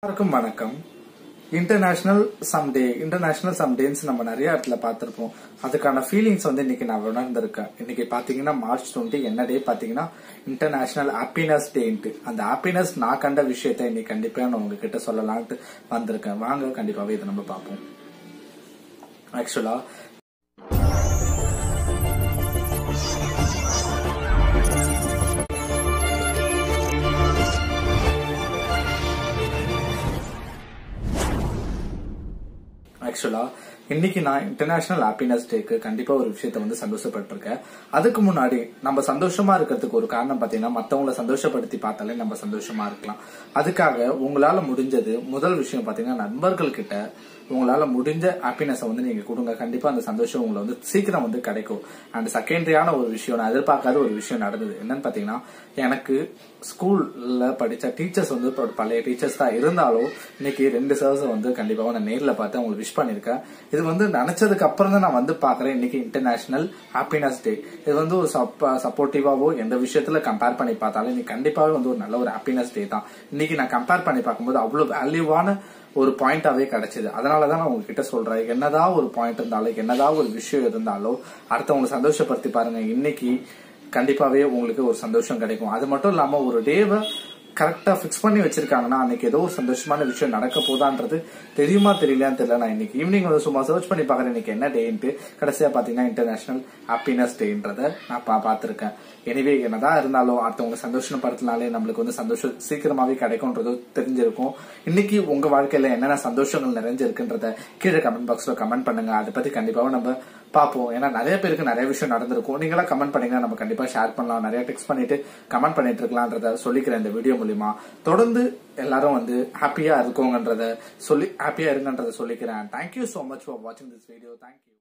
எல்லாருக்கும் வணக்கம் international someday international சம்டேன்னு நம்ம நிறைய இடத்துல பார்த்திருப்போம் அதுக்கான ஃபீலிங்ஸ் வந்து இன்னைக்கு நான் உணர்ந்திருக்கேன் இன்னைக்கு பாத்தீங்கன்னா மார்ச் டுவெண்ட்டி என்ன டே பாத்தீங்கன்னா இன்டர்நேஷனல் ஹாப்பினஸ் டேன்ட்டு அந்த ஹாப்பினஸ் நான் கண்ட விஷயத்தை இன்னைக்கு கண்டிப்பா நான் உங்ககிட்ட சொல்லலான்ட்டு வந்திருக்கேன் வாங்க கண்டிப்பாவே இதை நம்ம பார்ப்போம் ஆக்சுவலா ஆக்சுவலா இன்னைக்கு நான் இன்டர்நேஷனல் ஹாப்பினஸ் டேக்கு கண்டிப்பா ஒரு விஷயத்த வந்து சந்தோஷப்பட்டிருக்கேன் அதுக்கு முன்னாடி நம்ம சந்தோஷமா இருக்கிறதுக்கு ஒரு காரணம் பாத்தீங்கன்னா மத்தவங்களை சந்தோஷப்படுத்தி பார்த்தாலே நம்ம சந்தோஷமா இருக்கலாம் அதுக்காக உங்களால முடிஞ்சது முதல் விஷயம் பாத்தீங்கன்னா நண்பர்கள் கிட்ட உங்களால முடிஞ்ச ஹாப்பினஸ் வந்து நீங்க கொடுங்க கண்டிப்பா அந்த சந்தோஷம் உங்களை வந்து சீக்கிரம் வந்து கிடைக்கும் அண்ட் செகண்டரியான ஒரு விஷயம் நான் எதிர்பார்க்காத ஒரு விஷயம் நடந்தது என்னன்னு பாத்தீங்கன்னா எனக்கு ஸ்கூல்ல படிச்ச டீச்சர்ஸ் வந்து இப்ப பழைய டீச்சர்ஸ் தான் இருந்தாலும் இன்னைக்கு ரெண்டு சர்ஸ் வந்து கண்டிப்பாக நான் நேர்ல பார்த்து அவங்களுக்கு விஷ் பண்ணிருக்கேன் இது வந்து நினைச்சதுக்கு அப்புறம் தான் நான் வந்து பாக்குறேன் இன்னைக்கு இன்டர்நேஷனல் ஹாப்பினஸ் டே இது வந்து ஒரு சப்போர்ட்டிவாவோ எந்த விஷயத்துல கம்பேர் பண்ணி பார்த்தாலும் இன்னைக்கு கண்டிப்பாவே வந்து ஒரு நல்ல ஒரு ஹாப்பினஸ் டே தான் இன்னைக்கு நான் கம்பேர் பண்ணி பார்க்கும்போது அவ்வளவு வேல்யூவான ஒரு பாயிண்டாவே கிடைச்சது அதனாலதான் நான் உங்ககிட்ட சொல்றேன் என்னதான் ஒரு பாயிண்ட் இருந்தாலும் என்னதான் ஒரு விஷயம் இருந்தாலும் அடுத்தவங்களை சந்தோஷப்படுத்தி பாருங்க இன்னைக்கு கண்டிப்பாவே உங்களுக்கு ஒரு சந்தோஷம் கிடைக்கும் அது மட்டும் இல்லாம ஒரு டேவை கரெக்டா பிக்ஸ் பண்ணி வச்சிருக்காங்கன்னா அன்னைக்கு ஏதோ ஒரு சந்தோஷமான விஷயம் நடக்க போதான்றது தெரியுமா தெரியலையான்னு தெரியல நான் இன்னைக்கு ஈவினிங் வந்து சும்மா சர்ச் பண்ணி பாக்குறேன் இன்னைக்கு என்ன டேன்ட்டு கடைசியா பாத்தீங்கன்னா இன்டர்நேஷனல் ஹாப்பினஸ் டேன்றத நான் பா பார்த்திருக்கேன் எனிவே என்னதான் இருந்தாலும் அடுத்தவங்க சந்தோஷப்படுத்தினாலே நம்மளுக்கு வந்து சந்தோஷம் சீக்கிரமாவே கிடைக்கும்ன்றது தெரிஞ்சிருக்கும் இன்னைக்கு உங்க வாழ்க்கையில என்னென்ன சந்தோஷங்கள் நிறைஞ்சிருக்குன்றத கீழே கமெண்ட் பாக்ஸ்ல கமெண்ட் பண்ணுங்க அதை பத்தி கண்டிப்பாக நம்ம பார்ப்போம் ஏன்னா நிறைய பேருக்கு நிறைய விஷயம் நடந்திருக்கும் நீங்களா கமெண்ட் பண்ணீங்கன்னா நம்ம கண்டிப்பா ஷேர் பண்ணலாம் நிறைய டெக்ஸ்ட் பண்ணிட்டு கமெண்ட் பண்ணிட்டு இருக்கலாம்ன்றத சொல்லிக்கிறேன் இந்த வீடியோ மூலியமா தொடர்ந்து எல்லாரும் வந்து ஹாப்பியா இருக்கோங்கன்றத சொல்லி ஹாப்பியா இருங்கன்றத சொல்லிக்கிறேன் தேங்க்யூ சோ மச் ஃபார் வாட்சிங் திஸ் வீடியோ தேங்க்யூ